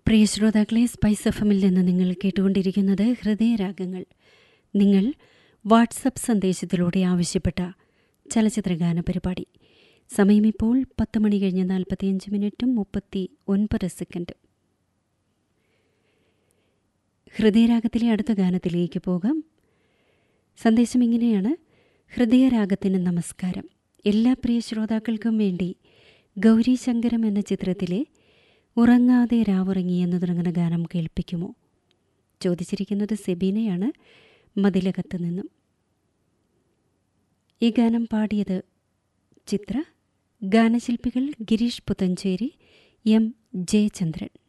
പ്രിയ ശ്രോതാക്കളെ സ്പൈസ് എഫമിൽ നിന്ന് നിങ്ങൾ കേട്ടുകൊണ്ടിരിക്കുന്നത് ഹൃദയരാഗങ്ങൾ നിങ്ങൾ വാട്സപ്പ് സന്ദേശത്തിലൂടെ ആവശ്യപ്പെട്ട ചലച്ചിത്രഗാന പരിപാടി സമയമിപ്പോൾ പത്ത് മണി കഴിഞ്ഞ് നാൽപ്പത്തിയഞ്ച് മിനിറ്റും മുപ്പത്തി ഒൻപത് സെക്കൻഡ് ഹൃദയരാഗത്തിലെ അടുത്ത ഗാനത്തിലേക്ക് പോകാം സന്ദേശം ഇങ്ങനെയാണ് ഹൃദയരാഗത്തിന് നമസ്കാരം എല്ലാ പ്രിയ ശ്രോതാക്കൾക്കും വേണ്ടി ഗൗരി ശങ്കരം എന്ന ചിത്രത്തിലെ ഉറങ്ങാതെ രാവുറങ്ങി എന്ന് തുടങ്ങുന്ന ഗാനം കേൾപ്പിക്കുമോ ചോദിച്ചിരിക്കുന്നത് സെബീനയാണ് മതിലകത്ത് നിന്നും ഈ ഗാനം പാടിയത് ചിത്ര ഗാനശില്പികൾ ഗിരീഷ് പുത്തഞ്ചേരി എം ജയചന്ദ്രൻ